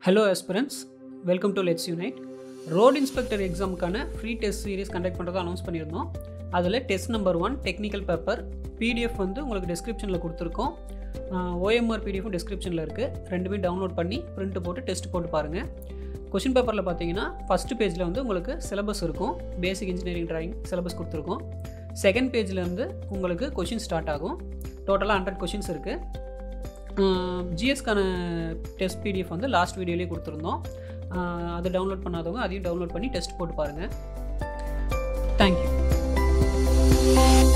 hello aspirants welcome to let's unite road inspector எக்ஸாமுக்கான free test series conduct பண்ணுறதா announce பண்ணியிருந்தோம் அதில் test number one technical paper PDF வந்து உங்களுக்கு டிஸ்கிரிப்ஷனில் கொடுத்துருக்கோம் ஓஎம்ஆர் பிடிஎஃபும் டிஸ்கிரிப்ஷனில் இருக்குது ரெண்டுமே டவுன்லோட் பண்ணி பிரிண்ட் போட்டு டெஸ்ட் போட்டு பாருங்கள் கொஷின் பேப்பரில் பார்த்தீங்கன்னா ஃபஸ்ட்டு பேஜில் வந்து உங்களுக்கு சிலபஸ் இருக்கும் பேசிக் இன்ஜினியரிங் டிராயிங் சிலபஸ் கொடுத்துருக்கோம் செகண்ட் பேஜில் வந்து உங்களுக்கு கொஷின் ஸ்டார்ட் ஆகும் டோட்டலாக ஹண்ட்ரட் கொஷின்ஸ் இருக்குது ஜிஎஸ்க்கான டெஸ்ட் பிடிஎஃப் வந்து லாஸ்ட் வீடியோலேயே கொடுத்துருந்தோம் ஆஹ் அதை டவுன்லோட் பண்ணாதவங்க அதையும் டவுன்லோட் பண்ணி டெஸ்ட் போட்டு பாருங்கள் தேங்க்யூ